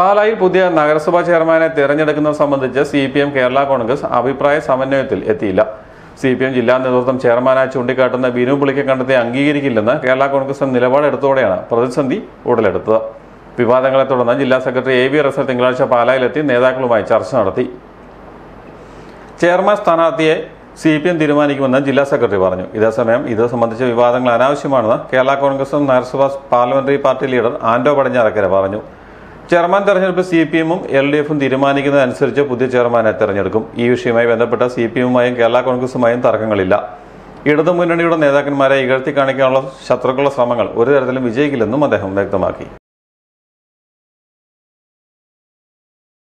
പാലായിൽ പുതിയ നഗരസഭാ ചെയർമാനെ തിരഞ്ഞെടുക്കുന്നത് സംബന്ധിച്ച് C P M Kerala Congress അഭിപ്രായ സമന്വയത്തിൽ എത്തിയില്ല സി പി എം ജില്ലാ നേതൃത്വം ചെയർമാനായി ചൂണ്ടിക്കാട്ടുന്ന ബിനു പുളിക്ക് കണ്ടെത്തി അംഗീകരിക്കില്ലെന്ന് കേരള കോൺഗ്രസ് നിലപാടെടുത്തോടെയാണ് പ്രതിസന്ധി ഉടലെടുത്തത് വിവാദങ്ങളെ തുടർന്ന് ജില്ലാ സെക്രട്ടറി എ വി റസൽ തിങ്കളാഴ്ച പാലായിലെത്തി നേതാക്കളുമായി ചർച്ച നടത്തി ചെയർമാൻ സ്ഥാനാർത്ഥിയെ സി പി എം തീരുമാനിക്കുമെന്ന് ജില്ലാ സെക്രട്ടറി പറഞ്ഞു ഇതേസമയം ഇത് സംബന്ധിച്ച വിവാദങ്ങൾ അനാവശ്യമാണെന്ന് കേരള കോൺഗ്രസും നഗരസഭാ parliamentary party leader Anto Padinjarakkara പറഞ്ഞു ചെയർമാൻ തെരഞ്ഞെടുപ്പ് സി പി എമ്മും എൽ ഡി എഫും തീരുമാനിക്കുന്നതനുസരിച്ച് പുതിയ ചെയർമാനെ തെരഞ്ഞെടുക്കും ഈ വിഷയവുമായി ബന്ധപ്പെട്ട സി പി എമ്മുമായും കേരള കോൺഗ്രസുമായും തർക്കങ്ങളില്ല ഇടതു മുന്നണിയുടെ നേതാക്കന്മാരെ ഇകഴ്ത്തി കാണിക്കാനുള്ള ശത്രുക്കളുടെ ശ്രമങ്ങൾ ഒരു തരത്തിലും വിജയിക്കില്ലെന്നും അദ്ദേഹം വ്യക്തമാക്കി